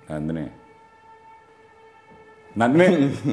Nandini Nandini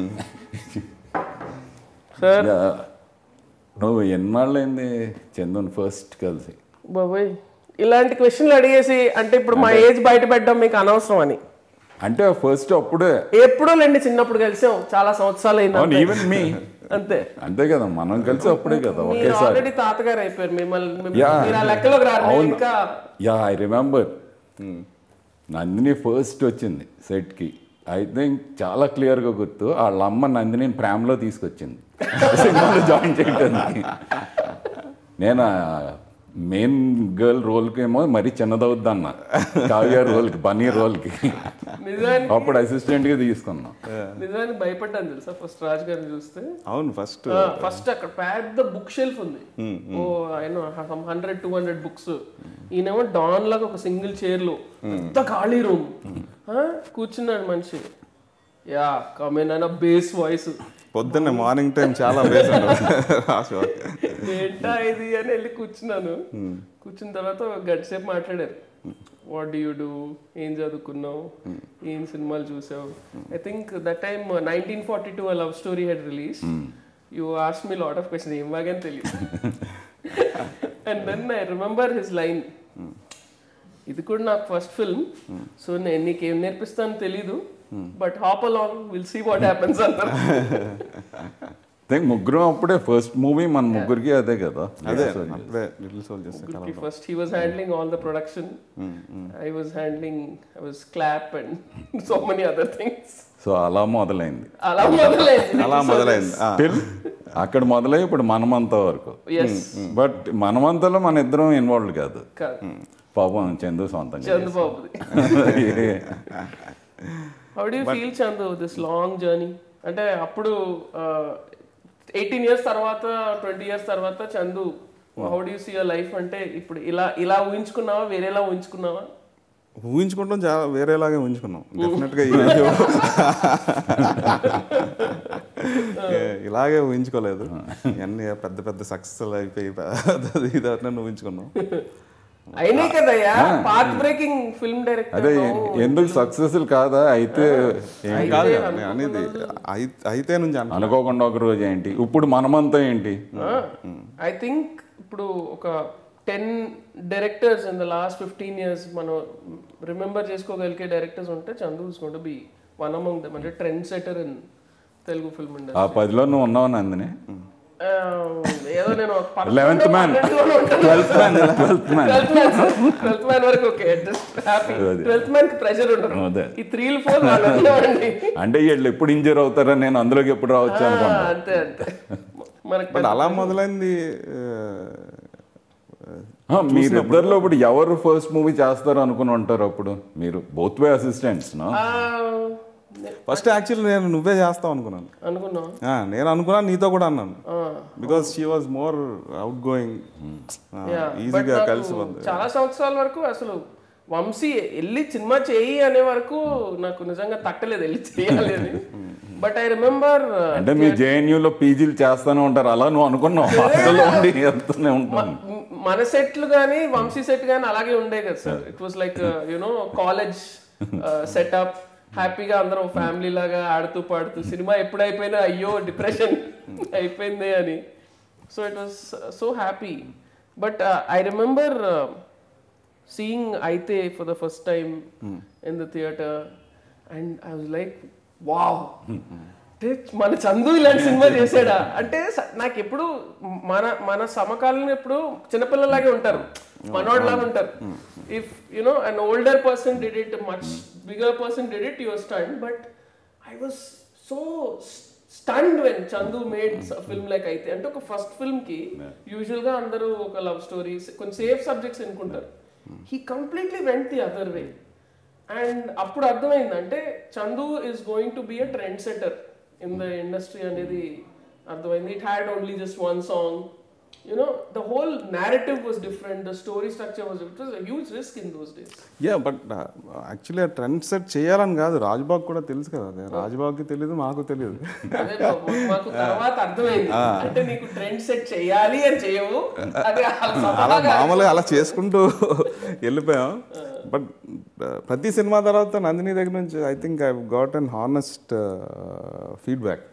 sir yeah, నువ్వు ఎన్నాళ్ళైంది చందుని first కలిసి బాబోయ్ ఇలాంటి క్వశ్చన్లు అడిగేసి అంటే ఇప్పుడు మా ఏజ్ బయట పెట్టడం మీకు అనవసరం అని అంటే ఫస్ట్ అప్పుడే ఎప్పుడో లేండి చిన్నప్పుడు కలిసాం చాలా సంవత్సరాలు అవును అయింది ఈవెన్ మీ అంతే అంతే కదా మనం కలిసి అప్పుడే కదా మీరు ఒకేసారి ఆల్రెడీ తాతగారు అయిపోయారు మిమ్మల్ని మిమ్మల్ని- Yeah. మీరు ఆ లెక్కలోకి రారు నేను అవును. ఇంకా yeah I remember Nandini first వచ్చింది సెట్కి ఐ థింక్ చాలా క్లియర్గా గుర్తు వాళ్ళ అమ్మ నందిని ప్రేమలో తీసుకొచ్చింది సినిమాలో జాయిన్ చేయడానికి నేను మెయిన్ గర్ల్ రోల్కి ఏమో మరీ చిన్నదవుద్ది అన్న కావ్య రోల్కి బనీ రోల్కి నిజానికి అప్పుడు అసిస్టెంట్గా తీసుకున్నాం నిజానికి భయపడ్డాను తెలుసా ఫస్ట్ రాజ్ గారిని చూస్తే అవును ఫస్ట్ ఫస్ట్ అక్కడ పెద్ద బుక్ షెల్ఫ్ ఉంది ఓ ఆయన హండ్రెడ్ టూ హండ్రెడ్ బుక్స్ ఈయనేమో డాన్ లాగా ఒక సింగిల్ చైర్లు పెద్ద ఖాళీ రూమ్ కూర్చున్నాడు మనిషి యా కమెన్ అన్న బేస్ వాయిస్ పొద్దున్నే మార్నింగ్ టైం చాలా వేసాను ఏంటా ఇది అని వెళ్ళి కూర్చున్నాను కూర్చున్న తర్వాత ఒక గంట సేపు మాట్లాడారు వాట్ డూ యూ డూ ఏం చదువుకున్నావు ఏం సినిమాలు చూసావు I think that time nineteen forty two love story had release you ask me lot of question ఏం బాగాని తెలియదు and then I remember his line ఇది కూడా నాకు ఫస్ట్ ఫిల్మ్ సో నేను నీకేం నేర్పిస్తాను తెలీదు but hop along will see what happens అంటారు థింక్ ముగ్గురం అప్పుడే ఫస్ట్ మూవీ మన ముగ్గురికి అదే కదా అదే అప్పుడే లిటిల్ సోల్ చేస్తే Gurki first he was handling all the production. I was handling I was clap and so many other things. So అలా మొదలైంది అలా మొదలైంది అలా మొదలైంది ఆ, Till అక్కడ మొదలై ఇప్పుడు మనమంతా వరకు ఎస్ బట్ మనమంతలో మన ఇద్దరం ఇన్వాల్వ్ కాదు కాదు పాపం చందు సొంతంగా చంద్రబాబుది how do feel Chandu this long journey అంటే అప్పుడు ఎయిటీన్ ఇయర్స్ తర్వాత ట్వంటీ ఇయర్స్ తర్వాత Chandu how do see your life అంటే ఇప్పుడు ఇలా ఇలా ఊహించుకున్నావా వేరేలా ఊహించుకున్నావా ఊహించుకుంటాం చాలా వేరేలాగే ఊహించుకున్నాం డెఫినెట్ గా ఈ- ఏ- ఇలాగే ఊహించుకోలేదు ఇవన్నీ పెద్ద పెద్ద సక్సెస్ అయిపోయి పెద్ద ఇది అట్లా ఊహించుకున్నాం అయినాయి కదయ్యా పాత్ బ్రేకింగ్ ఫిల్మ్ డైరెక్టర్ అదే ఎందుకు సక్సెస్ఫుల్ కాదా అయితే ఏం కాదు కదా, నేను అనేది అయి- అయితే నుంచి అంట అనుకోకుండా ఒక రోజు ఏంటి ఇప్పుడు మనమంతా ఏంటి ఐ థింక్ ఇప్పుడు ఒక ten directors in the last fifteen years మనం రిమెంబర్ చేసుకోగలిగే డైరెక్టర్స్ ఉంటే Chandu is gonna be one among them అంటే trend setter in Telugu film industry ఆ పదిలో నువ్వు ఉన్నావు నందిని ఏదో నేను eleventh man twelfth man twelfth man twelfth man వరకు okay just happy twelfth man కి ప్రెషర్ ఉండదు అదే. ఈ త్రీలు ఫోర్ వాళ్ళండి అంటే వీళ్ళు ఎప్పుడు ఇంజర్ అవుతారా నేను అందులోకి ఎప్పుడు రావచ్చు అనుకోండి అంతే అంతే మనకి బట్ అలా మొదలైంది ఆ, మీరిద్దరిలో ఇప్పుడు ఎవరు ఫస్ట్ మూవీ చేస్తారు అనుకుని ఉంటారు అప్పుడు మీరు బోత్ వే అసిస్టెంట్స్ నో ఆ, ఫస్ట్ యాక్చువల్లీ నేను నువ్వే చేస్తావు అనుకున్నాను అనుకున్నా ఆ, నేను అనుకున్నాను నీతో కూడా అన్నాను because she was more outgoing Yeah, but ఈజీగా నాకు కలిసి పోతుంది చాలా సంవత్సరాల వరకు అసలు వంశీ వెళ్ళి సినిమా చేయి అనే వరకు నాకు నిజంగా తట్టలేదు వెళ్ళి చేయాలి అని బట్ ఐ రిమెంబర్ అంటే మీ JNU లో పీజీలు చేస్తూనే ఉంటారు అలా నువ్వు అనుకున్నావు హాస్టల్లో ఉండి వెళ్తూనే ఉంటాను మన సెట్లు కానీ వంశీ సెట్ కానీ అలాగే ఉండే కదా sir it was like you know college setup హ్యాపీగా అందరం ఫ్యామిలీ లాగా ఆడుతూ పాడుతూ సినిమా ఎప్పుడు అయిపోయినా అయ్యో డిప్రెషన్ అయిపోయింది అని so it was so happy but I remember seeing అయితే for the first time in the theatre and I was like wow అంటే మన చందు ఇలాంటి సినిమా చేసాడా అంటే స- నాకు ఎప్పుడు మన మన సమకాలీన ఎప్పుడు చిన్నపిల్లలాగే ఉంటారు మనోడ్లాగా ఉంటారు if you know an older person did it much bigger person did it you're stunned but I was so stunned when Chandu made film like అయితే అంటే ఒక ఫస్ట్ ఫిల్మ్ కి యూజువల్ గా అందరూ ఒక లవ్ స్టోరీస్ కొన్ని సేఫ్ సబ్జెక్ట్స్ ఎన్నుకుంటారు he completely went the other way and అప్పుడు అర్థమైంది అంటే Chandu is going to be a trend setter in the industry అనేది అర్థమైంది it had only just one song you know the whole narrative was different the story structure was it was huge risk in those days yeah but actually trend set చేయాలని కాదు రాజ్బాగ్ కూడా తెలుసు కదా అదే రాజ్బాగ్కి తెలియదు మాకు తెలియదు అదే బాబు, మాకు తర్వాత అర్థమైంది అంటే నీకు ట్రెండ్ సెట్ చేయాలి అని చేయవు అది అలా మామూలుగా అలా చేసుకుంటూ వెళ్ళిపోయాం బట్ ప్రతి సినిమా తర్వాత నందిని దగ్గర నుంచి I think I got an honest feedback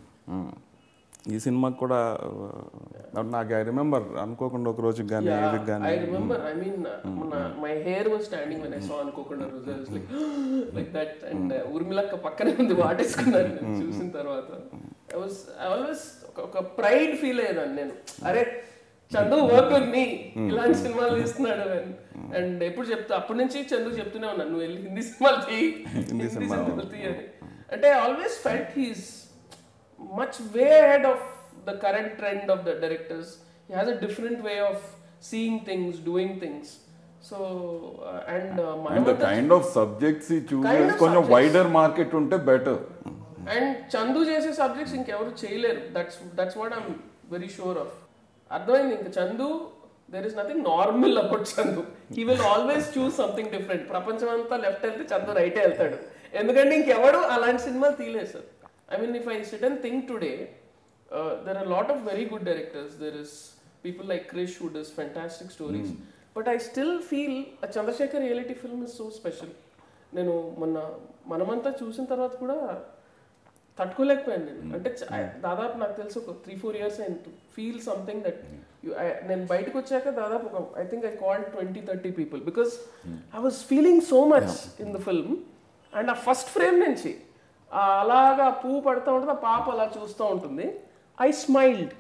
ఈ సినిమాకి కూడా uh, నాకు ఐ రిమెంబర్ అనుకోకుండా ఒక రోజుకి కానీ ఇది కానీ I remember I mean my hair was standing when I saw అనుకోకుండా results like like that and ఉర్మిలక్క పక్కనే ఉంది వాటేసుకున్నాను నేను చూసిన తర్వాత ఐ వాస్ ఐ ఆల్వేస్ ఒక ప్రైడ్ ఫీల్ అయ్యేదాన్ని నేను అరే చందు వర్క్ విత్ మీ ఇలాంటి సినిమాలు తీస్తున్నాడు అండ్ ఎప్పుడు చెప్తా అప్పటి నుంచి చందు చెప్తూనే ఉన్నాను నువ్వు వెళ్ళి హిందీ సినిమాలు తీ హిందీ సినిమాలు తీ అని అంటే always felt he's much way ahead of the current trend of the directors. He has a different way of seeing things, doing things. So, uh, and uh, and the Manavanta- kind of subjects choose Kind of కొంచెం subjects. Wider market ఉంటే better and Chandu చేసే subjects ఇంకెవరు చేయలేరు that's that's what I'm very sure of అర్థమైంది ఇంకా Chandu there is nothing normal about Chandu he will always choose something different ప్రపంచం అంతా left వెళ్తే చందు రైటే వెళ్తాడు ఎందుకంటే ఇంకెవడు అలాంటి సినిమాలు తీయలేదు sir I mean if I sit and think today there are lot of very good directors there is people like Krish who'd is fantastic stories but I still feel Chandrashekhar reality film is so special నేను మొన్న మనమంతా చూసిన తర్వాత కూడా తట్టుకోలేకపోయాను నేను అంటే చ- I- దాదాపు నాకు తెలిసి ఒక త్రీ ఫోర్ ఇయర్స్ అయింది ఫీల్ సంథింగ్ దట్ నేను బయటకు వచ్చాక దాదాపు ఒక I think I call twenty thirty people because I was feeling so much in the film and ఆ ఫస్ట్ ఫ్రేమ్ నుంచి ఆ అలాగా పువ్వు పడుతూ ఉంటుంది ఆ పాప అలా చూస్తూ ఉంటుంది I smiled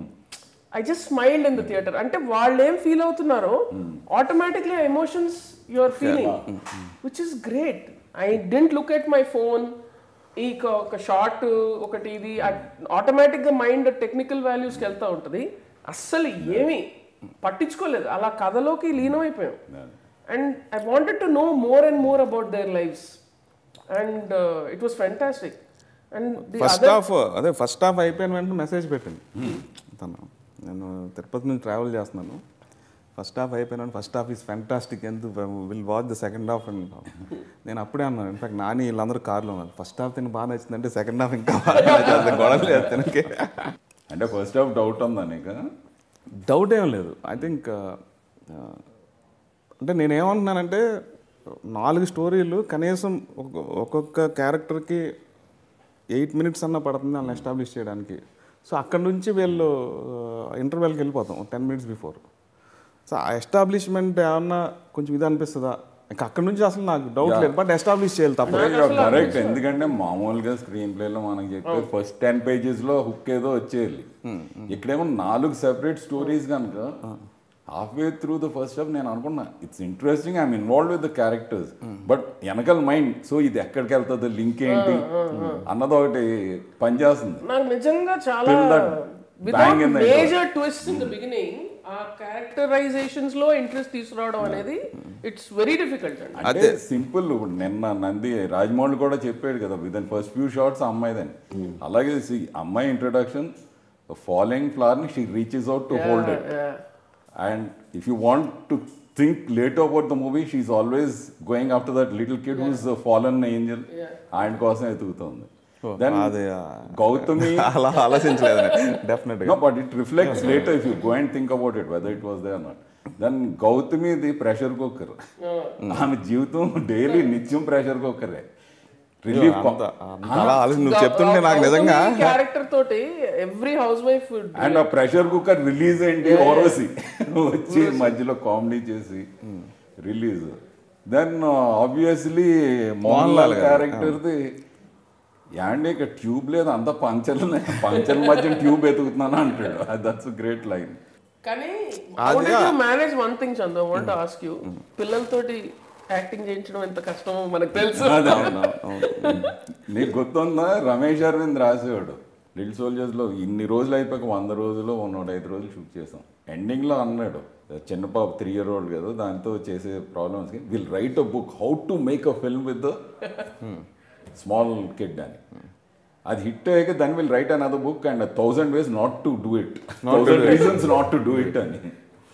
I just smiled in the theatre అంటే వాళ్ళు ఏం ఫీల్ అవుతున్నారో automatically emotions you are feeling which is great I didn't look at my phone ఈ ఒక- ఒక షార్ట్ ఒకటి ఇది ఆటోమేటిక్గా మైండ్ టెక్నికల్ వాల్యూస్కి వెళ్తూ ఉంటుంది అస్సలు ఏమీ పట్టించుకోలేదు అలా కథలోకి లీనమైపోయాం and I wanted to know more and more about their lives and it was fantastic and the first half అదే ఫస్ట్ హాఫ్ అయిపోయిన వెంటనే మెసేజ్ పెట్టింది తను నేను తిరుపతి నుంచి ట్రావెల్ చేస్తున్నాను ఫస్ట్ హాఫ్ అయిపోయిన ఫస్ట్ హాఫ్ ఈస్ ఫెంటాస్టిక్ ఎందుకు will watch the second half and నేను అప్పుడే అన్నాను ఇన్ఫాక్ట్ నాని వీళ్ళందరూ కార్లో ఉన్నారు ఫస్ట్ హాఫ్ తిని బాగా నచ్చింది అంటే సెకండ్ హాఫ్ ఇంకా బాగా నచ్చింది గొడవలు చేస్తానికి అంటే ఫస్ట్ హాఫ్ డౌట్ ఉందా నీకు డౌట్ ఏం లేదు ఐ థింక్ అంటే నేనేమంటున్నానంటే నాలుగు స్టోరీలు కనీసం ఒక్కొక్క- ఒక్కొక్క క్యారెక్టర్కి ఎయిట్ మినిట్స్ అన్న పడుతుంది వాళ్ళని ఎస్టాబ్లిష్ చేయడానికి సో అక్కడ నుంచి వీళ్ళు ఇంటర్వెల్కి వెళ్ళిపోతాం టెన్ మినిట్స్ బిఫోర్ సో ఆ ఎస్టాబ్లిష్మెంట్ ఏమన్నా కొంచెం ఇది అనిపిస్తుందా ఇంకా అక్కడ నుంచి అసలు నాకు డౌట్ లేదు బట్ ఎస్టాబ్లిష్ చేయాలి తప్ప కరెక్ట్ ఎందుకంటే మామూలుగా స్క్రీన్ ప్లేలో మనకి చెప్పే ఫస్ట్ టెన్ పేజెస్ లో హుక్ ఏదో వచ్చేయాలి ఇక్కడేమో నాలుగు సెపరేట్ స్టోరీస్ కనుక halfway through the first half నేను అనుకున్నా it's interesting I'm involve with the characters but వెనకల్ మైండ్ సో ఇది ఎక్కడికి వెళ్తుంది లింక్ ఏంటి అన్నది ఒకటి పనిచేస్తుంది నాకు నిజంగా చాలా Till that bang in the major twist in the beginning ఆ క్యారెక్టరైజేషన్స్ లో ఇంట్రెస్ట్ తీసుకురావడం అనేది ఇట్స్ వెరీ డిఫికల్ట్ అండి అంటే సింపుల్ ఇప్పుడు నిన్న నంది రాజమౌళి కూడా చెప్పాడు కదా విత్ ఫస్ట్ ఫ్యూ షార్ట్స్ అమ్మాయిదని అలాగే see, అమ్మాయి ఇంట్రొడక్షన్ ఫాలోయింగ్ ఫ్లవర్ ని she reaches out to hold it and if you want to think late about the movie she's always going after that little kid who's fallen angel ఆయన కోసం ఎదుగుతుంది then అది ఆ, గౌతమి అలా ఆలోచించలేదు డెఫినెట్గా No, but it reflects later if you go and think about it, whether it was there or not. Then Gautami the pressure cooker ఆమె జీవితం డైలీ నిత్యం ప్రెషర్ కుక్కరే రిలీఫ్ అంత అంత అలా ఆలోచి నువ్వు చెప్తుంటే నాకు నిజంగా క్యారెక్టర్ తోటి ఎవ్రీ హౌస్ వైఫ్ అండ్ ఆ ప్రెషర్ కుక్కర్ రిలీజ్ ఏంటి ఓరోసి వచ్చి మధ్యలో కామెడీ చేసి release then obviously Mohan Lal క్యారెక్టర్ది యాండి ఇక ట్యూబ్ లేదు అంత పంచలు పంచల మధ్య ట్యూబ్ ఎతుకుతున్నాను అంటాడు దట్స్ గ్రేట్ లైన్ కానీ అది- manage one thing Chandu want ask you పిల్లలతోటి యాక్టింగ్ చేయించడం ఎంత కష్టమో మనకు తెలుసు నీకు గుర్తుందా రమేష్ అరవింద్ రాసేవాడు లిటిల్ సోల్జర్స్ లో ఇన్ని రోజులు అయిపోయాక వంద రోజులు నూట ఐదు రోజులు షూట్ చేసాం ఎండింగ్ లో అన్నాడు చిన్న పాప త్రీ ఇయర్ ఓల్డ్ కదా దాంతో చేసే problems will write a book how to make a film with small kid అని అది హిట్ అయ్యాక దాని will write another book and thousand ways not to do it thousand reasons not to do it అని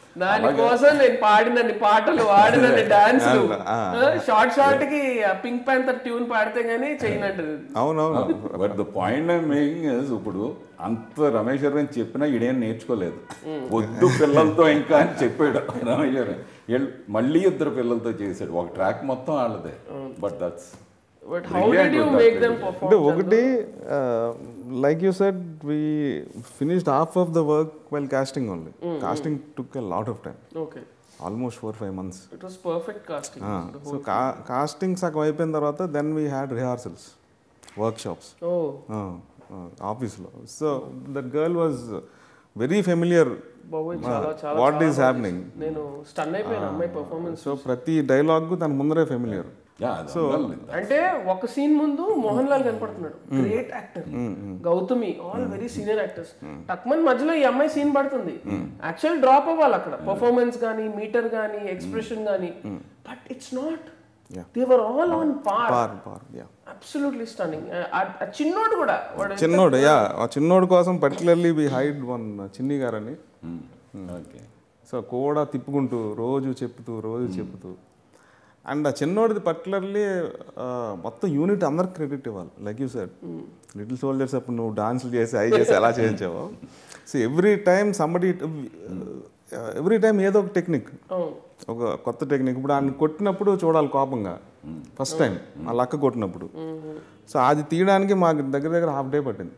దానికోసం నేను పాడినన్ని పాటలు ఆడినన్ని డాన్స్లు ఆ. షార్ట్ షార్ట్ కి పింక్ ప్యాంతర్ ట్యూన్ పాడితే గానీ చేయనంటది అవునవును but the point I'm making is ఇప్పుడు అంత రమేష్ అరవింద్ చెప్పినా ఈడేం నేర్చుకోలేదు వద్దు పిల్లలతో ఇంకా అని చెప్పాడు రమేష్ అరవింద్ వీళ్ళు మళ్ళీ ఇద్దరు పిల్లలతో చేశాడు ఒక ట్రాక్ మొత్తం వాళ్ళదే but that's but how did you make them అంటే పర్ఫార్మ్ ఒకటి like you said we finished half of the work well casting only casting took a lot of time okay almost four five months it was perfect casting so casting సగం అయిపోయిన తర్వాత then we had rehearsals workshops ఓ ఆఫీస్లో so that girl was very familiar బాబోయ్ చాలా చాలా what చాలా is happening నేను స్టన్ అయిపోయాను అమ్మాయి పర్ఫార్మెన్స్ సో ప్రతి డైలాగ్ తన ముందరే ఫెమిలియర్ యా అంటే ఒక సీన్ ముందు మోహన్ లాల్ కనపడుతున్నాడు great actor Gautami all very senior actors టక్మన్ మధ్యలో ఈ అమ్మాయి సీన్ పడుతుంది యాక్చువల్ డ్రాప్ అవ్వాలి అక్కడ పర్ఫార్మెన్స్ గానీ మీటర్ గానీ ఎక్స్ప్రెషన్ గానీ but it's not Yeah. They were all on par par పార్ యా అబ్సల్యూట్లీ స్టన్నింగ్ చిన్నోడు కూడా వాడు చిన్నోడు యా ఆ చిన్నోడు కోసం పర్టికులర్లీ వి హైడ్ వన్ చిన్ని గారని ఓకే సో కూడా తిప్పుకుంటూ రోజు చెప్తూ రోజు చెప్తూ అండ్ ఆ చిన్నోడిది పర్టికులర్లీ మొత్తం యూనిట్ అందరికి క్రెడిట్ ఇవ్వాలి like you sir little soldiers అప్పుడు నువ్వు డాన్సులు చేసి అవి చేసి ఎలా చేయించావో so every time somebody every time ఏదో ఒక టెక్నిక్ అవును ఒక కొత్త టెక్నిక్ ఇప్పుడు ఆయన కొట్టినప్పుడు చూడాలి కోపంగా ఫస్ట్ టైం ఆ లక్క కొట్టినప్పుడు సో అది తీయడానికి మాకు దగ్గర దగ్గర హాఫ్ డే పట్టింది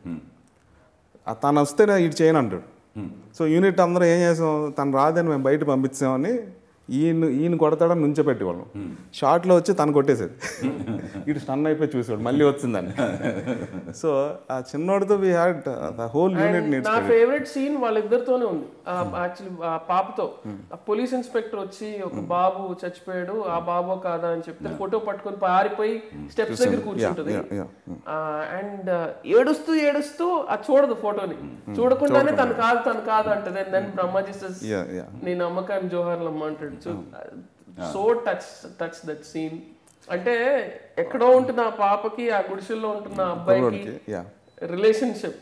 ఆ తను వస్తే ఇటు చేయను అంటాడు సో యూనిట్ అందరూ ఏం చేసాం తను రాదని మేము బయట పంపించామని ఈయన ఈయన కొడతాడని నుంచో పెట్టేవాళ్ళం షార్ట్లో వచ్చి తను కొట్టేసేది ఇటు స్టన్ అయిపోయి చూసాడు మళ్ళీ వచ్చిందని సో ఆ చిన్నోడితో we had the whole unit needs నా ఫేవరెట్ సీన్ వాళ్ళిద్దరితోనే ఉంది యాక్చువల్లీ ఆ పాపతో ఆ పోలీస్ ఇన్స్పెక్టర్ వచ్చి ఒక బాబు చచ్చిపోయాడు ఆ బాబో కాదా అని చెప్తే ఫోటో పట్టుకొని పారిపోయి స్టెప్స్ దగ్గర కూర్చుంటది yeah, yeah. అండ్ ఏడుస్తూ ఏడుస్తూ ఆ చూడదు ఫోటోని చూడకుండానే తను కాదు తను కాదు అంటది then Brahmaji says, yeah yeah నీ నమ్మకాన్ని జోహార్లమ్మ అంటాడు so touch touch that scene అంటే ఎక్కడో ఉంటున్న ఆ పాపకి ఆ గుడిసెల్లో ఉంటున్న ఆ అబ్బాయికి yeah relationship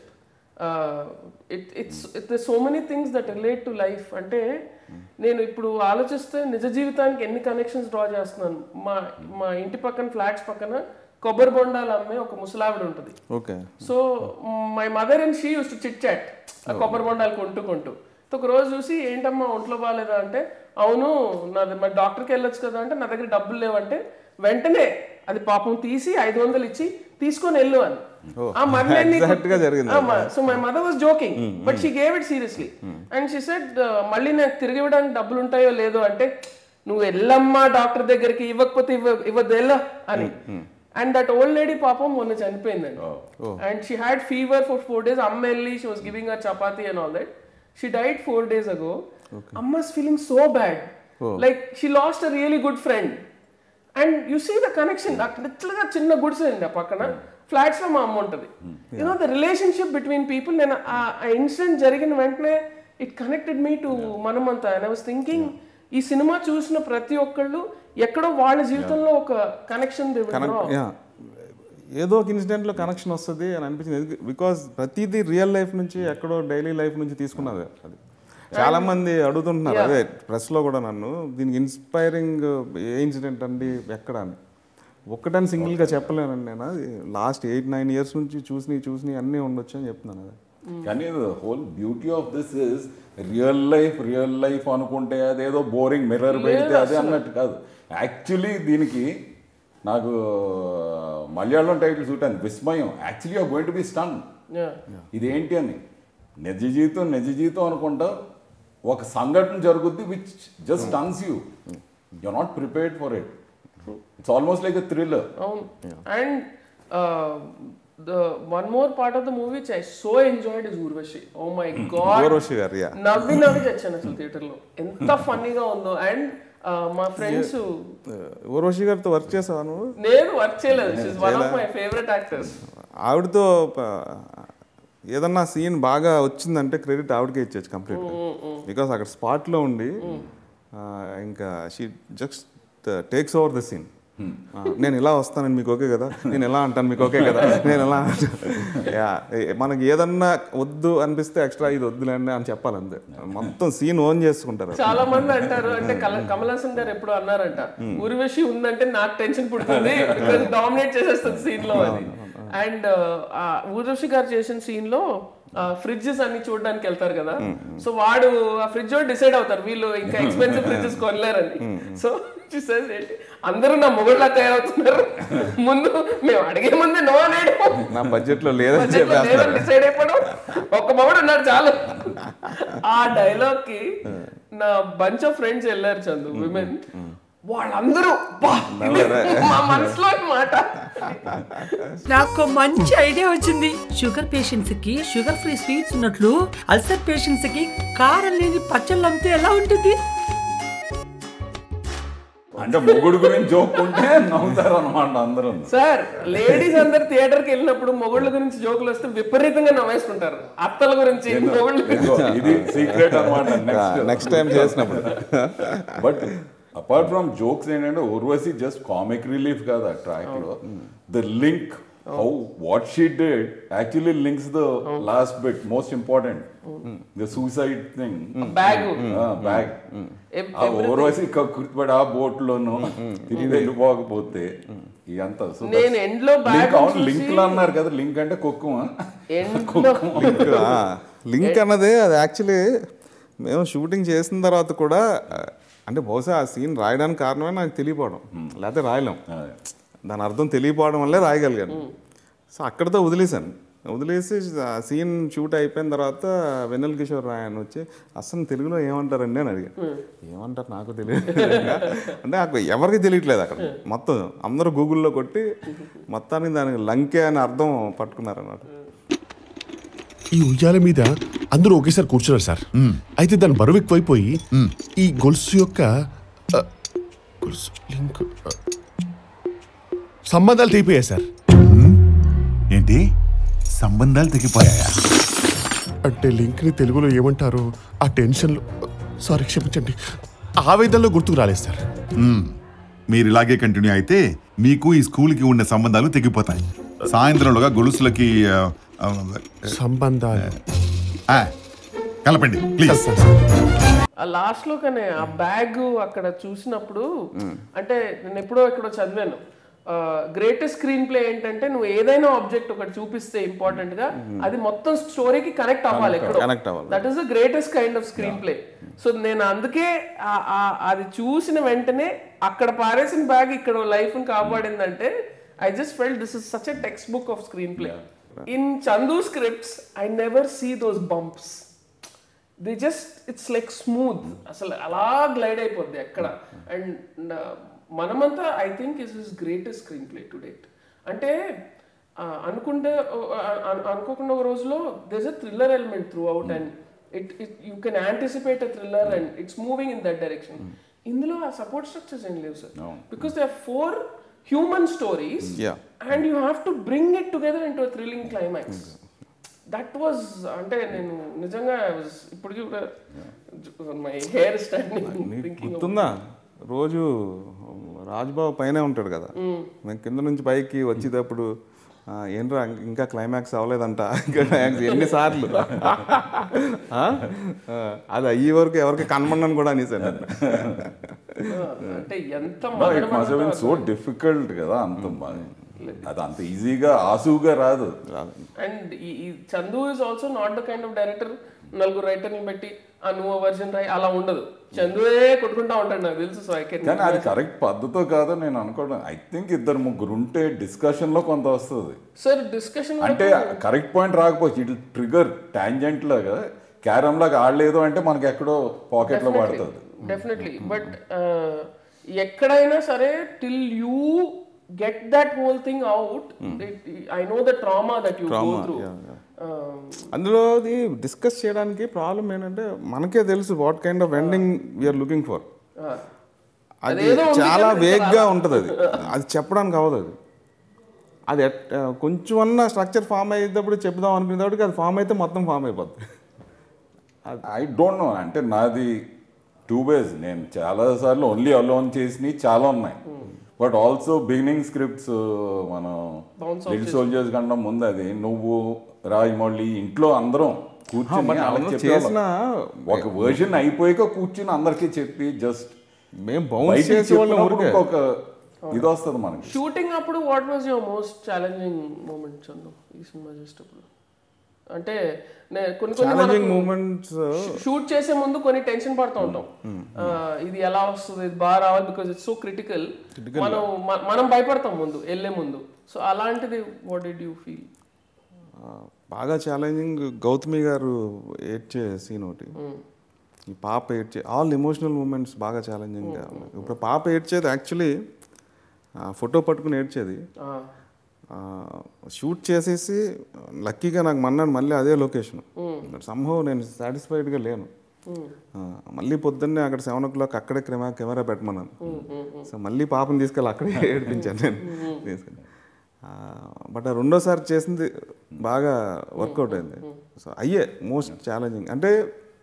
it it's it so many things that relate to life అంటే నేను ఇప్పుడు ఆలోచిస్తే నిజ జీవితానికి ఎన్ని కనెక్షన్స్ డ్రా చేస్తున్నాను మా మా ఇంటి పక్కన ఫ్లాట్స్ పక్కన కొబ్బరి బొండాలు అమ్మే ఒక ముసలావిడ ఉంటుంది okay so my mother and she used to chit chat ఆ కొబ్బరి బొండాలు కొంటూ కొంటూ సో ఒక రోజు చూసి ఏంటమ్మా ఒంట్లో బాగాలేదా అంటే అవును నాది మరి డాక్టర్కి వెళ్ళొచ్చు కదా అంటే నా దగ్గర డబ్బులు లేవంటే వెంటనే అది పాపం తీసి ఐదు వందలు ఇచ్చి తీసుకొని వెళ్ళు అని ఆ మర్లీ Exact గా జరిగింది. So my mother was joking but she gave it seriously and she said మళ్ళీ నాకు తిరిగి ఇవ్వడానికి డబ్బులు ఉంటాయో లేదో అంటే నువ్వు వెళ్ళమ్మా డాక్టర్ దగ్గరికి ఇవ్వకపోతే ఇవ్వ ఇవ్వద్దు వెళ్ళ అని అండ్ దట్ ఓల్డ్ లేడీ పాపం మొన్న చనిపోయిందండి and she had fever for four days అమ్మ వెళ్ళి she was giving a chapati and all that she died four days ago అమ్మస్ feeling so bad like she lost a really good friend and you see the connection అక్కడ లిటిల్గా చిన్న గుడిసె అండి ఆ పక్కన ఫ్లాట్స్ లో మా అమ్మ ఉంటుంది you know the relationship between people నేను ఆ ఇన్సిడెంట్ జరిగిన వెంటనే ఇట్ కనెక్టెడ్ మీ టు మనమంతా అండ్ ఐ వాస్ థింకింగ్ ఈ సినిమా చూసిన ప్రతి ఒక్కళ్ళు ఎక్కడో వాళ్ళ జీవితంలో ఒక కనెక్షన్ యా ఏదో ఒక ఇన్సిడెంట్లో కనెక్షన్ వస్తుంది అని అనిపించింది బికాజ్ ప్రతిదీ రియల్ లైఫ్ నుంచి ఎక్కడో డైలీ లైఫ్ నుంచి తీసుకున్నది అది చాలా మంది అడుగుతుంటున్నారు అదే ప్రెస్లో కూడా నన్ను దీనికి ఇన్స్పైరింగ్ ఏ ఇన్సిడెంట్ అండి ఎక్కడ అని ఒక్కటని సింగిల్గా చెప్పలేనండి నేను అది లాస్ట్ ఎయిట్ నైన్ ఇయర్స్ నుంచి చూసి చూసి అన్నీ ఉండొచ్చు అని చెప్తున్నాను అది కానీ whole beauty of this is real life real life అనుకుంటే అదేదో బోరింగ్ మిర్రర్ పెడితే అదే అన్నట్టు కాదు యాక్చువల్లీ దీనికి నాకు మలయాళం టైటిల్ చూటాను Vismayam actually are going to be stun ఇదేంటి అని నిజ జీవితం నిజ జీవితం అనుకుంటా ఒక సంఘటన జరుగుద్ది which just turns you you not prepared for it it's almost like a thriller అవును and the one more part of the movie which I so enjoyed is Urvashi oh my god Urvashi garu yeah నవ్వి నవ్వి చచ్చాను అసలు theatre లో ఎంత ఫన్నీగా ఉందో and మా ఫ్రెండ్స్ ఊర్వశి గారితో వర్క్ చేసావా నువ్వు నేను వర్క్ చేయలేదు one of my favourite actors ఆవిడతో ప- ఏదన్నా సీన్ బాగా వచ్చిందంటే క్రెడిట్ ఆవిడకే ఇచ్చేచ్చు కంప్లీట్ బికాస్ అక్కడ స్పాట్లో ఉండి ఆ, ఇంకా she just takes over the scene ఆ, నేను ఇలా వస్తానని మీకు ఓకే కదా నేను ఎలా అంటాను మీకు ఓకే కదా నేను ఎలా అంటాను యా, ఏ- మనకి ఏదన్నా వద్దు అనిపిస్తే ఎక్స్ట్రా ఇది వద్దులేండి అని చెప్పాలి అంతే మొత్తం సీన్ ఓన్ చేసుకుంటారు చాలా మంది అంటారు అంటే కల- కమల్ హాసన్ గారు ఎప్పుడు అన్నారంట ఉర్వశి ఉందంటే నాకు టెన్షన్ పుడుతుంది బికాజ్ డామినేట్ చేసేస్తుంది సీన్ లో అది అండ్ ఊర్వశి గారు చేసిన సీన్ లో ఫ్రిడ్జెస్ అన్ని చూడడానికి వెళ్తారు కదా సో వాడు ఆ ఫ్రిడ్జ్ డిసైడ్ అవుతారు వీళ్ళు ఇంకా ఎక్స్పెన్సివ్ ఫ్రిడ్జెస్ కొనలేరని సో ఏంటి అందరూ నా మొగుడులా తయారవుతున్నారు ముందు మేము అడిగే ముందే నో అనేడు నా బడ్జెట్లో లేదని చెప్పేస్తారు డిసైడ్ అయిపోవడం ఒక మొగుడు ఉన్నాడు చాలు ఆ డైలాగ్ కి నా బంచ్ ఆఫ్ ఫ్రెండ్స్ వెళ్ళారు చందు విమెన్ వాళ్ళందరూ "బా, ఇది మా మనసులో మాట నాకు మంచి ఐడియా వచ్చింది షుగర్ పేషెంట్స్ కి షుగర్ ఫ్రీ స్వీట్స్ ఉన్నట్లు అల్సర్ పేషెంట్స్ కి కారం లేని పచ్చళ్ళు అమ్మితే ఎలా ఉంటుంది అంటే మొగుడు గురించి జోక్కుంటే నవ్వుతారు అనమాట అందరూ సార్ లేడీస్ అందరు థియేటర్ కి వెళ్ళినప్పుడు మొగుళ్ళ గురించి జోకులు వస్తే విపరీతంగా నవ్వేసుకుంటారు అత్తల గురించి మొగుళ్ళ గురించి ఇదిగో, ఇది సీక్రెట్ అనమాట నెక్స్ట్ నెక్స్ట్ టైం చేసినప్పుడు బట్ అపార్ట్ ఫ్రమ్ జోక్స్ ఏంటంటే ఉర్వశి జస్ట్ కామిక్ రిలీఫ్ కాదు ఆ ట్రాక్ లో the link how what she did actually links the last bit most important the suicide thing bag bag ఆ ఓర్వశి గుర్తుపడి ఆ బోట్ లోను తిరిగి వెళ్ళిపోకపోతే ఇదంతా సో నేను end లో bag లింక్ అవును చూసి- లింక్ లో అన్నారు కదా లింక్ అంటే కుక్కుమ ఎండ్ లో లింక్ అన్నది అది యాక్చువల్లీ మేము షూటింగ్ చేసిన తర్వాత కూడా ఆ, అంటే బహుశా ఆ సీన్ రాయడానికి కారణమే నాకు తెలియపోవడం లేకపోతే రాయలేం దాని అర్థం తెలియపోవడం వల్లే రాయగలిగాను సో అక్కడితో వదిలేశాను వదిలేసి ఆ సీన్ షూట్ అయిపోయిన తర్వాత వెన్నెల కిషోర్ రాయన్ వచ్చి అసలు తెలుగులో ఏమంటారండి అని అడిగాను ఏమంటారు నాకు తెలియదు అంటే నాకు ఎవరికి తెలియట్లేదు అక్కడ మొత్తం అందరూ గూగుల్లో కొట్టి మొత్తానికి దానికి లంకే అని అర్థం పట్టుకున్నారు అన్నమాట ఈ ఉయ్యాల మీద అందరూ ఒకేసారి కూర్చున్నారు సార్ అయితే దాని బరువు ఎక్కువైపోయి ఈ గొలుసు యొక్క ఆ, గొలుసు లింక్ ఆ, సంబంధాలు తెగిపోయాయి సార్ ఏంటి సంబంధాలు తెగిపోయాయా అంటే లింక్ని తెలుగులో ఏమంటారు ఆ టెన్షన్లో సారీ క్షమించండి ఆవేదనలో గుర్తుకు రాలేదు సార్ మీరు ఇలాగే కంటిన్యూ అయితే మీకు ఈ స్కూల్కి ఉన్న సంబంధాలు తెగిపోతాయి సాయంత్రంలోగా గొలుసులకి ఆ, ఆ, సంబంధాలు ఆ, కలపండి ప్లీజ్ ఆ లాస్ట్ లో కానీ ఆ బ్యాగ్ అక్కడ చూసినప్పుడు అంటే నేను ఎప్పుడో ఎక్కడో చదివాను గ్రేటెస్ట్ స్క్రీన్ ప్లే ఏంటంటే నువ్వు ఏదైనా ఆబ్జెక్ట్ ఒకటి చూపిస్తే ఇంపార్టెంట్ గా అది మొత్తం స్టోరీకి కనెక్ట్ అవ్వాలి Connect అవ్వాలి. That is the greatest kind of screenplay so నేను అందుకే ఆ- ఆ- అది చూసిన వెంటనే అక్కడ పారేసిన బ్యాగ్ ఇక్కడ లైఫ్ కాపాడిందంటే I just felt this is such a textbook of screenplay in Chandu scripts I never see those bumps the just it's like smooth అసలు అలా గ్లైడ్ అయిపోద్ది ఎక్కడ అండ్ మనమంతా I think is his greatest screenplay to date అంటే ఆ, అనుకుంటే ఆ, అను- అనుకోకుండా ఒక రోజులో does a thriller element throughout and it it you can anticipate a thriller and it's moving in that direction ఇందులో ఆ సపోర్ట్ స్ట్రక్చర్స్ ఏం లేవు sir because they are four human stories Yeah. And you have to bring it together into thrilling climax that was అంటే నేను నిజంగా I was ఇప్పటికీ కూడా my hair standing thinking గుర్తుందా రోజు రాజ్బాబు పైనే ఉంటాడు కదా మేము కింద నుంచి పైకి వచ్చేటప్పుడు "ఆ, ఏంట్రా ఇంకా క్లైమాక్స్ అవ్వలేదంట ఇంకా climax ఎన్నిసార్లు ఆ? ఆ, అది అయ్యే వరకు ఎవరికి కనమన్నాను కూడా అనేసాను అంటే ఎంత it must been so difficult కదా అంత బాగా. అది అంత ఈజీగా ఆసువుగా రాదు అండ్ ఈ Chandu is also not the kind of director నలుగురు రైటర్ని పెట్టి ఆ నువ్వు వర్జన్ రాయి అలా ఉండదు చందువే కొట్టుకుంటా ఉంటాడు నాకు తెలుసు సో ఐ కెన్ కానీ అది కరెక్ట్ పద్ధతో కాదో నేను అనుకోవడం ఐ థింక్ ఇద్దరు ముగ్గురు ఉంటే డిస్కషన్ లో కొంత వస్తుంది సార్ డిస్కషన్ అంటే కరెక్ట్ పాయింట్ రాకపోవచ్చు ఇట్ ట్రిగర్ టాంజెంట్ లాగా క్యారమ్ లాగా ఆడలేదు అంటే మనకి ఎక్కడో పాకెట్ లో పడుతుంది డెఫినెట్లీ బట్ ఎక్కడైనా సరే till you get that whole thing out I know the trauma that you go through అందులో అది డిస్కస్ చేయడానికి ప్రాబ్లం ఏంటంటే మనకే తెలుసు what kind of ending we are looking for అది అదేదో ఉంది చాలా కదా, వేగ్గా ఉంటుంది అది అది చెప్పడానికి అవ్వదు అది అది ఎట్- కొంచెం అన్న స్ట్రక్చర్ ఫామ్ అయ్యేటప్పుడు చెప్దాం అనుకునేటప్పటికి అది ఫామ్ అయితే మొత్తం ఫామ్ అయిపోద్ది ఐ డోంట్ నో అంటే నాది టూ వేస్ నేను చాలా సార్లు ఓన్లీ అలోన్ చేసినవి చాలా ఉన్నాయి బట్ ఆల్సో బిగినింగ్ స్క్రిప్ట్స్ మనం Bounce లిటిల్ సోల్జర్స్ కన్నా ముందు అది నువ్వు రాజమౌళి ఇంట్లో అందరం కూర్చొని but వాళ్ళకి అందరూ చెప్పేవాళ్ళం. చేసిన- ఒక వర్షన్ అయిపోయాక కూర్చుని అందరికీ చెప్పి జస్ట్ మేము బౌన్స్ చేసేవాళ్ళం ఊరికే ఒక ఇది వస్తుంది మనకి షూటింగ్ అప్పుడు what was your most challenging moment Chandu ఈ సినిమా చేసేటప్పుడు అంటే నే- కొన్ని కొన్ని ఛాలెంజింగ్ మనకు మూమెంట్స్ షూట్ చేసే ముందు కొన్ని టెన్షన్ పడుతూ ఉంటాం ఆ, ఇది ఎలా వస్తుంది ఇది బాగా రావాలి బికాజ్ ఇట్స్ సో క్రిటికల్ మనం మ- మనం భయపడతాం ముందు వెళ్ళే ముందు సో అలాంటిది వాట్ డిడ్ యూ ఫీల్ బాగా ఛాలెంజింగ్ గౌతమి గారు ఏడ్చే సీన్ ఒకటి ఈ పాప ఏడ్చే ఆల్ ఎమోషనల్ మూమెంట్స్ బాగా ఛాలెంజింగ్గా ఉన్నాయి ఇప్పుడు పాప ఏడ్చేది యాక్చువల్లీ ఫోటో పట్టుకుని ఏడ్చేది షూట్ చేసేసి లక్కీగా నాకు మన్నాడు మళ్ళీ అదే లొకేషన్ సంహవ్ నేను సాటిస్ఫైడ్గా లేను ఆ, మళ్ళీ పొద్దున్నే అక్కడ సెవెన్ ఓ క్లాక్ అక్కడే కెమెరా కెమెరా పెట్టమన్నాను సో మళ్ళీ పాపని తీసుకెళ్ళి అక్కడే ఏడిపించాను నేను తీసుకెళ్ళి బట్ ఆ రెండోసారి చేసింది బాగా వర్కౌట్ అయింది సో అయ్యే మోస్ట్ ఛాలెంజింగ్ అంటే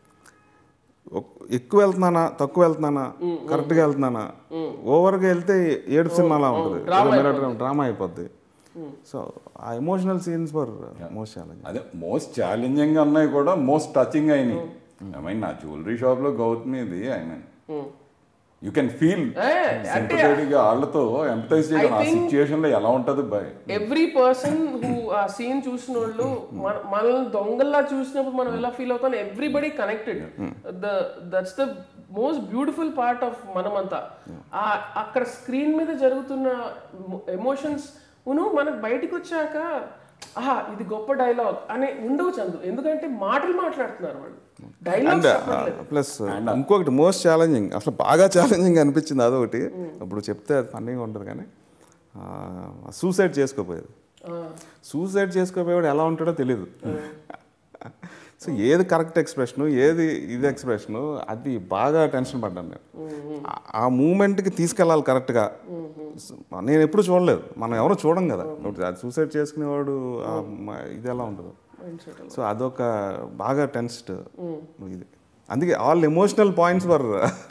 ఒక్- ఎక్కువ వెళ్తున్నానా తక్కువ వెళ్తున్నానా కరెక్ట్గా వెళ్తున్నానా ఓవర్గా వెళ్తే ఏడు సినిమాలా ఉంటుంది డ్రామా అయిపోద్ది సో ఆ emotional scenes for most challenging అదే మోస్ట్ ఛాలెంజింగ్ అన్నవి కూడా మోస్ట్ టచింగ్ అయినాయి ఐ మీన్ నా జ్యువెలరీ షాప్ లో గౌతమిది I mean you can feel sympathetic వాళ్ళతో ఎంపథైజ్ చేయడం ఆ సిచ్యుయేషన్ లో ఎలా ఉంటది బై ఎవ్రీ పర్సన్ హూ ఆ సీన్ చూసిన వాళ్ళు మన- మనల్ని దొంగల్లా చూసినప్పుడు మనం ఎలా ఫీల్ అవుతాం everybody connected the that's the most beautiful part of మనమంతా ఆ అక్కడ స్క్రీన్ మీద జరుగుతున్న ఎమోషన్స్ ఉను మనకు బయటికి వచ్చాక ఆహా ఇది గొప్ప డైలాగ్ అనే ఉండవు చందు ఎందుకంటే మాటలు మాట్లాడుతున్నారు వాళ్ళు అండ్ డైలాగ్ ప్లస్ ఇంకొకటి మోస్ట్ ఛాలెంజింగ్ అసలు బాగా ఛాలెంజింగ్ అనిపించింది అదొకటి ఇప్పుడు చెప్తే అది ఫన్నీగా ఉంటుంది కానీ సూసైడ్ చేసుకోపోయేది సూసైడ్ చేసుకోపోయేవాడు ఎలా ఉంటాడో తెలియదు సో ఏది కరెక్ట్ ఎక్స్ప్రెషను ఏది ఇది ఎక్స్ప్రెషను అది బాగా టెన్షన్ పడ్డాను నేను ఆ- ఆ మూమెంట్కి తీసుకెళ్ళాలి కరెక్ట్గా నేను ఎప్పుడు చూడలేదు మనం ఎవరు చూడం కదా ఇప్పుడు అది సూసైడ్ చేసుకునేవాడు ఆ మ- ఇది ఎలా ఉంటుందో సో అదొక బాగా టెన్స్డ్ ఇది అందుకే all emotional points were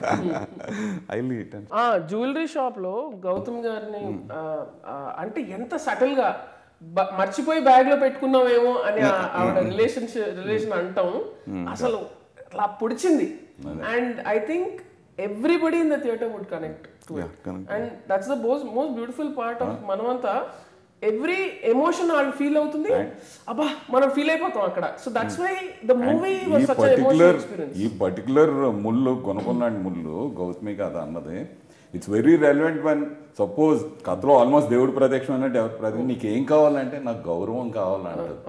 highly tense ఆ జ్యువెలరీ షాప్ లో గౌతమ్ గారిని ఆ, ఆ, అంటే ఎంత సటిల్ గా బ- మర్చిపోయి బ్యాగ్ లో పెట్టుకున్నామేమో అని ఆ- ఆవిడ రిలేషన్షిప్ రిలేషన్ అంటాం అసలు అలా పొడిచింది and I think everybody in the theatre would connect and that's the most most beautiful part of మనమంతా ఎవ్రీ ఎమోషన్ వాళ్ళు ఫీల్ అవుతుంది అబ్బా మనం ఫీల్ అయిపోతాం అక్కడ so that's why the movie ఈ was such emotional particular experience ఈ particular ముళ్ళు కొనుక్కున్నాడు ముళ్ళు గౌతమి కదా అన్నది it's very relevant one suppose కథలో ఆల్మోస్ట్ దేవుడి ప్రత్యక్షం అన్నట్టు ఎవరి ప్రత్యక్షం నీకు ఏం కావాలంటే నాకు గౌరవం కావాలంటది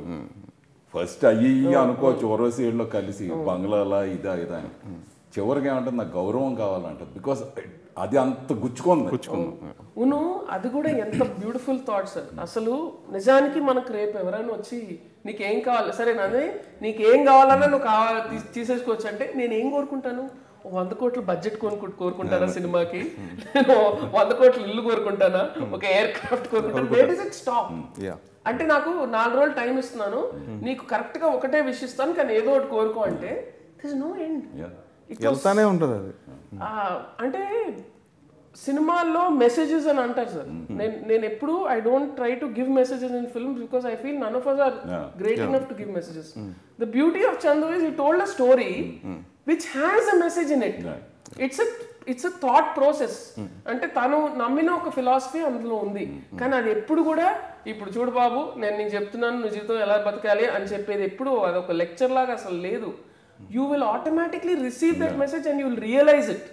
ఫస్ట్ అయ్యి ఇయ్యి అనుకోవచ్చు ఓరోసీడ్లో కలిసి బంగ్లాలా ఇదా ఇదా అని చివరికి ఏమంటుంది నాకు గౌరవం కావాలంటది బికాస్ అది అంత గుచ్చుకుంది గుచ్చుకుంది ఉను అది కూడా ఎంత బ్యూటిఫుల్ థాట్స్ అసలు నిజానికి మనకు రేపు ఎవరైనా వచ్చి నీకేం కావాలి సరే నాదే నీకేం కావాలన్నా నువ్వు కావాలి తీ- తీసేసుకోవచ్చు అంటే నేను ఏం కోరుకుంటాను ఓ వంద కోట్ల బడ్జెట్ కొనుక్కు కోరుకుంటానా సినిమాకి నేను వంద కోట్ల ఇల్లు కోరుకుంటానా ఒక ఎయిర్ క్రాఫ్ట్ కోరుకుంటాను where is it stop yeah అంటే నాకు నాలుగు రోజులు టైం ఇస్తున్నాను నీకు కరెక్ట్ గా ఒకటే విష్ ఇస్తాను కానీ ఏదో ఒకటి కోరుకో అంటే దిస్ నో ఎండ్ వెళ్తానే ఉంటుంది అది ఆ, అంటే సినిమాల్లో మెసేజెస్ అని అంటారు సార్ నేను నేను ఎప్పుడు I don't try to give messages in film because I feel none of us are great enough to give messages the beauty of Chandu is he told a story which has a message in it it's it's a thought process అంటే తను నమ్మిన ఒక philosophy అందులో ఉంది కానీ అది ఎప్పుడు కూడా ఇప్పుడు చూడు బాబు నేను నీకు చెప్తున్నాను నువ్వు జీవితం ఎలా బతకాలి అని చెప్పేది ఎప్పుడు అదొక లెక్చర్ లాగా అసలు లేదు you will automatically receive that message and you will realise it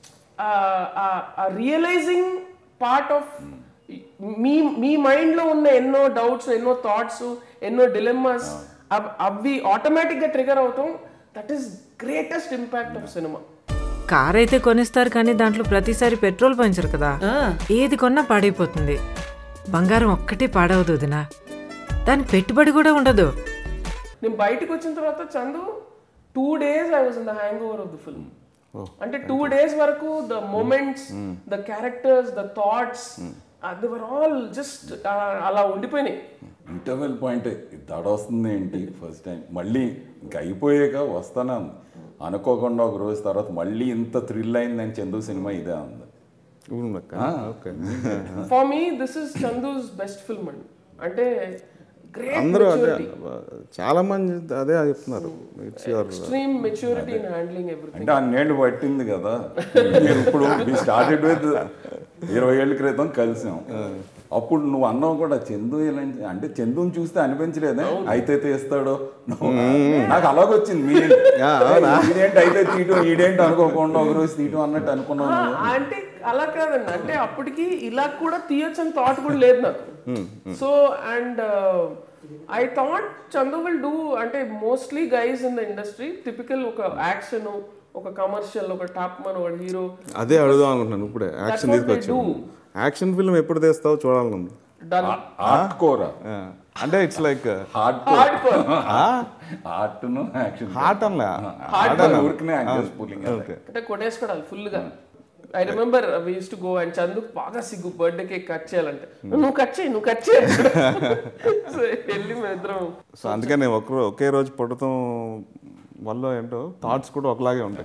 ఆ రియలైజింగ్ పార్ట్ ఆఫ్ మీ మీ మైండ్లో ఉన్న ఎన్నో డౌట్స్ ఎన్నో థాట్స్ ఎన్నో డిలెమ్మాస్ అవి ఆటోమేటిక్గా ట్రిగర్ అవటం that is greatest impact of cinema car అయితే కొనిస్తారు కానీ దాంట్లో ప్రతిసారి పెట్రోల్ పంచరు కదా ఏది కొన్నా పాడైపోతుంది బంగారం ఒక్కటే పాడవదు వదినా దానికి పెట్టుబడి కూడా ఉండదు నేను బయటకు వచ్చిన తర్వాత Chandu two days I was in the hangover of the film అంటే టూ డేస్ వరకు the moments the characters the thoughts అది వర్ ఆల్ జస్ట్ అలా ఉండిపోయినాయి ఇంటర్వెల్ పాయింట్ దడ వస్తుంది ఏంటి ఫస్ట్ టైం మళ్ళీ ఇంక అయిపోయాక వస్తానే ఉంది అనుకోకుండా ఒక రోజు తర్వాత మళ్ళీ ఇంత థ్రిల్ అయిందని చందు సినిమా ఇదే ఉంది okay for me this is Chandu's best film అండి అంటే గ్రేట్ అందరూ అదే చాలా మంది అదే చెప్తున్నారు it's your extreme maturity in handling everything అంటే అన్నేళ్ళు పట్టింది కదా మీరు ఇప్పుడు మీ స్టార్టెడ్ విత్ ఇరవై ఏళ్ళ క్రితం కలిసాం అప్పుడు నువ్వు అన్నావు కూడా చందు ఇలాంటి అంటే చందుని చూస్తే అనిపించలేదే అయితే తీస్తాడో నువ్వు- నాకు అలాగొచ్చింది మీ ఇదేంటి అయితే తీయటం ఈడేంటి అనుకోకుండా ఒక రోజు తీయటం అన్నట్టు అనుకున్నావు నువ్వు. అంటే అలా కాదండి అంటే అప్పటికి ఇలా కూడా తీయొచ్చు అని థాట్ కూడా లేదు నాకు so and I thought Chandu will do అంటే mostly guys in the industry typical ఒక యాక్షన్ ఒక కమర్షియల్ ఒక టాప్ మన్ ఒక హీరో అదే అడుగుదాం అనుకుంటున్నాను ఇప్పుడే యాక్షన్ what they తీసుకొచ్చాను do. యాక్షన్ ఫిల్మ్ ఎప్పుడు తెస్తావు చూడాలనుంది డన్ ఆర్ట్ కోరా ఆ, అంటే it's like heart hard core art action heart అన్లే ఊరికనే యాక్టర్స్ పుల్లింగ్ ఓకే అంటే కొట్టేసుకోవాలి ఫుల్ గా I remember we used to go and Chandu బాగా సిగ్గు బర్త్డే కేక్ కట్ చేయాలంటే నువ్వు కట్ చేయి నువ్వు కట్ చేయి సో వెళ్ళి మేమిద్దరం సో అందుకే నేను ఒక ఒకే రోజు పుట్టడం వల్ల ఏంటో థాట్స్ కూడా ఒకలాగే ఉంటాయి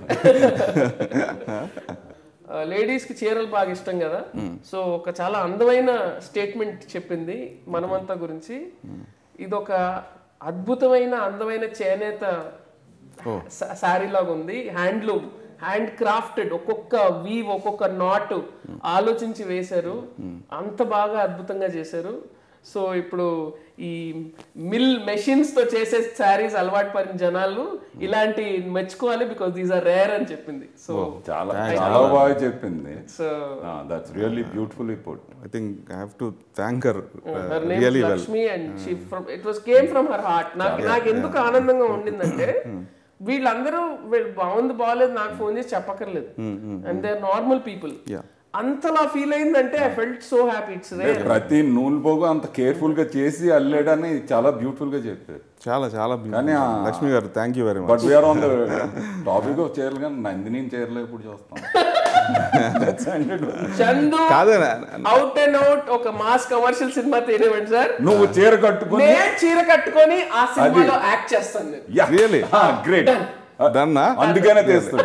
లేడీస్ కి చీరలు బాగా ఇష్టం కదా సో ఒక చాలా అందమైన స్టేట్మెంట్ చెప్పింది మనమంతా గురించి ఇది ఒక అద్భుతమైన అందమైన చేనేత శారీ లాగా ఉంది హ్యాండ్లూమ్ హ్యాండ్ క్రాఫ్టెడ్ ఒక్కొక్క వీవ్ ఒక్కొక్క నాట్ ఆలోచించి వేశారు అంత బాగా అద్భుతంగా చేశారు సో ఇప్పుడు ఈ మిల్ మెషిన్స్ తో చేసే శారీస్ అలవాటు పడిన జనాలు ఇలాంటి మెచ్చుకోవాలి బికాస్ దీస్ ఆర్ రేర్ అని చెప్పింది సో చాలా చాలా బాగా చెప్పింది so that's really beautiful but I think I have to thank her her name really well Lakshmi and she from it was came from her heart నాకు నాకు ఎందుకు ఆనందంగా ఉండిందంటే వీళ్ళందరూ వీళ్ళు బాగుంది బాగాలేదు నాకు ఫోన్ చేసి చెప్పక్కర్లేదు and they normal people Yeah. అంతలా ఫీల్ అయిందంటే I felt so happy it's రే ప్రతి నూనె పోగు అంత కేర్ఫుల్ గా చేసి అల్లాడని చాలా బ్యూటిఫుల్ గా చెప్పారు చాలా చాలా beautiful. కానీ ఆ- లక్ష్మి గారు thank you very but much we are on the topic of చీరలు కానీ నందిని చీరలు ఎప్పుడు చూస్తాం That's ended. చందు కాదే అవుట్ అండ్ అవుట్ ఒక మాస్ కమర్షియల్ సినిమా తీరేవండి సార్ నువ్వు చీర కట్టుకుని నేను చీర కట్టుకొని ఆ సినిమాలో యాక్ట్ చేస్తాను నేను Really? గ్రేట్ డన్నా అందుకనే తీస్తాడు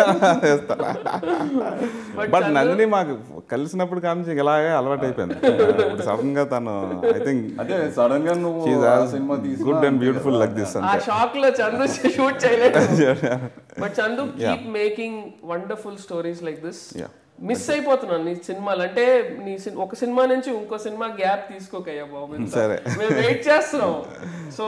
బట్ నందిని మాకు కలిసినప్పుడు కానీ ఇలాగే అలవాటు అయిపోయింది ఇప్పుడు సడన్ గా తను ఐ థింక్ అదే సడన్ గా నువ్వు ఆ సినిమా తీసి good and beautiful like this ఆ అంటే షాక్ లో చందు షూట్ చేయలేదు but Chandu keep making wonderful stories like this Yeah. Miss అయిపోతున్నాను నీ సినిమాలు అంటే నీ సిన్- ఒక సినిమా నుంచి ఇంకో సినిమా గ్యాప్ తీసుకోకయ్యా బాబు ఇంత. సరే. మేము వెయిట్ చేస్తున్నాం సో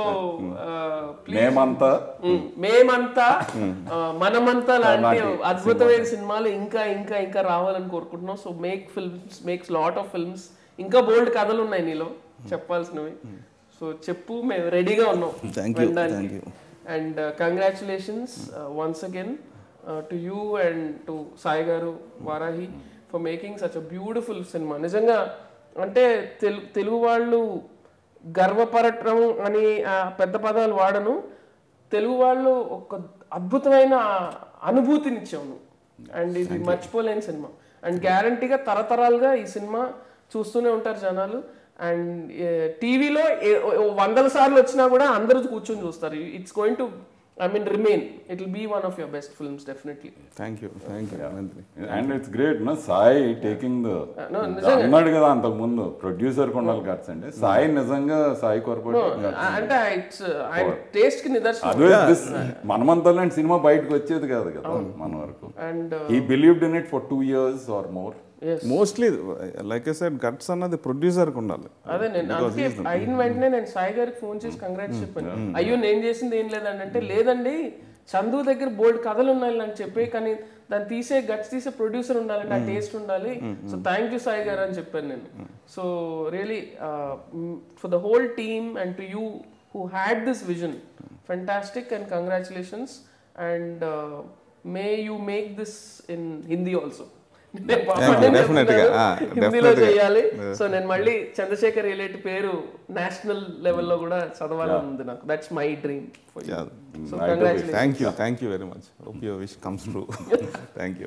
మేమంతా మేమంతా ఆ, మనమంతా లాంటి అద్భుతమైన సినిమాలు ఇంకా ఇంకా ఇంకా రావాలని కోరుకుంటున్నాం so make films makes lot of films ఇంకా బోల్డ్ కథలు ఉన్నాయి నీలో చెప్పాల్సినవి సో చెప్పు మేము రెడీగా ఉన్నాం Thank you, thank you. And congratulations once again to you and to Sai గారు Varahi for making such a beautiful cinema నిజంగా అంటే తెలు తెలుగు వాళ్ళు గర్వపడటం అని ఆ పెద్ద పదాలు వాడను తెలుగు వాళ్ళు ఒక అద్భుతమైన అనుభూతినిచ్చాము అండ్ ఇది మర్చిపోలేని సినిమా అండ్ గ్యారంటీగా తరతరాలుగా ఈ సినిమా చూస్తూనే ఉంటారు జనాలు అండ్ టీవీలో వందల సార్లు వచ్చినా కూడా అందరూ కూర్చొని చూస్తారు it's going to I mean remain it will be one of your best films definitely thank you thank you Nandini and it's great నా సాయి టేకింగ్ ద no, నిజంగా. అన్నాడు కదా అంతకు ముందు ప్రొడ్యూసర్ కొండాలి కట్స్ అంటే సాయి నిజంగా సాయి కొరపాటు అంటే ఇట్స్ ఆయన టేస్ట్ కి నిదర్శనం అదే this మనమంతా లాంటి సినిమా బయటకు వచ్చేది కాదు కదా మన వరకు అండ్ ఈ believed in it for two years or more mostly like I side guts అన్నది ప్రొడ్యూసర్కి ఉండాలి అదే నేను అందుకే అయిన వెంటనే నేను సాయి గారికి ఫోన్ చేసి కంగ్రాట్స్ చెప్పాను అయ్యో నేను చేసింది ఏం లేదండి అంటే లేదండి చందు దగ్గర బోల్డ్ కథలు ఉన్నాయి అని చెప్పి కానీ దాన్ని తీసే గట్స్ తీసే ప్రొడ్యూసర్ ఉండాలండి ఆ టేస్ట్ ఉండాలి సో థ్యాంక్ యూ సాయి గారు అని చెప్పాను నేను so really for the whole team and to you who had this vision fantastic and congratulations and may you make this in Hindi also definitely గా, ah, హిందీలో definitely గా. చేయాలి సో నేను మళ్ళీ చంద్రశేఖర్ రిలేట్ పేరు నేషనల్ లెవెల్లో కూడా చదవాలని ఉంది నాకు that's my dream so congratulation thank you thank you very much hope your wish comes true thank you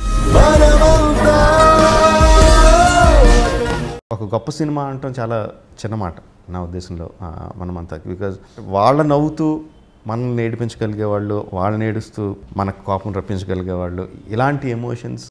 ఒక గొప్ప సినిమా అంటాం చాలా చిన్న మాట నా ఉద్దేశంలో ఆ, మనమంతా బికాజ్ వాళ్ళ నవ్వుతూ మనల్ని ఏడిపించగలిగే వాళ్ళు వాళ్ళని ఏడుస్తూ మనకు కోపం రప్పించగలిగే వాళ్ళు ఇలాంటి ఎమోషన్స్